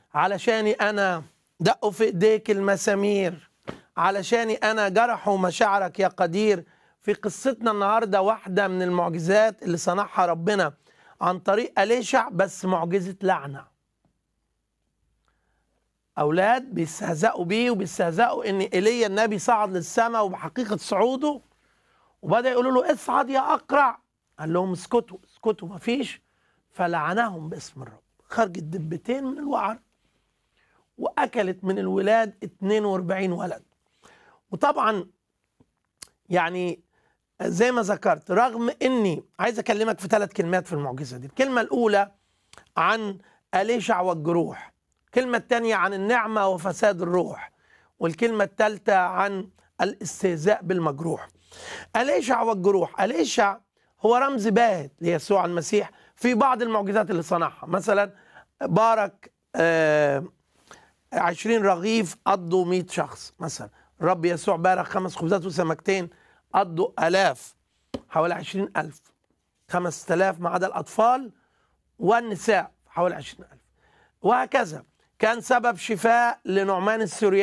علشاني انا دقوا في ايديك المسامير علشاني انا جرحوا مشاعرك يا قدير في قصتنا النهارده واحده من المعجزات اللي صنعها ربنا عن طريق اليشع بس معجزه لعنه اولاد بيستهزئوا بيه وبيستهزئوا ان ايليا النبي صعد للسماء وبحقيقه صعوده وبدا يقولوا له اصعد يا اقرع قال لهم اسكتوا اسكتوا مفيش فلعنهم باسم الرب خرجت دبتين من الوعر واكلت من الولاد 42 ولد وطبعا يعني زي ما ذكرت رغم اني عايز اكلمك في ثلاث كلمات في المعجزه دي الكلمه الاولى عن اليشع والجروح الكلمه الثانيه عن النعمه وفساد الروح والكلمه الثالثه عن الاستهزاء بالمجروح اليشع والجروح اليشع هو رمز باهت ليسوع المسيح في بعض المعجزات اللي صنعها مثلا بارك آه عشرين رغيف قضوا مئة شخص مثلا الرب يسوع بارك خمس خبزات وسمكتين قضوا ألاف حوالي عشرين ألف خمس تلاف ما عدا الأطفال والنساء حوالي عشرين ألف وهكذا كان سبب شفاء لنعمان السورياني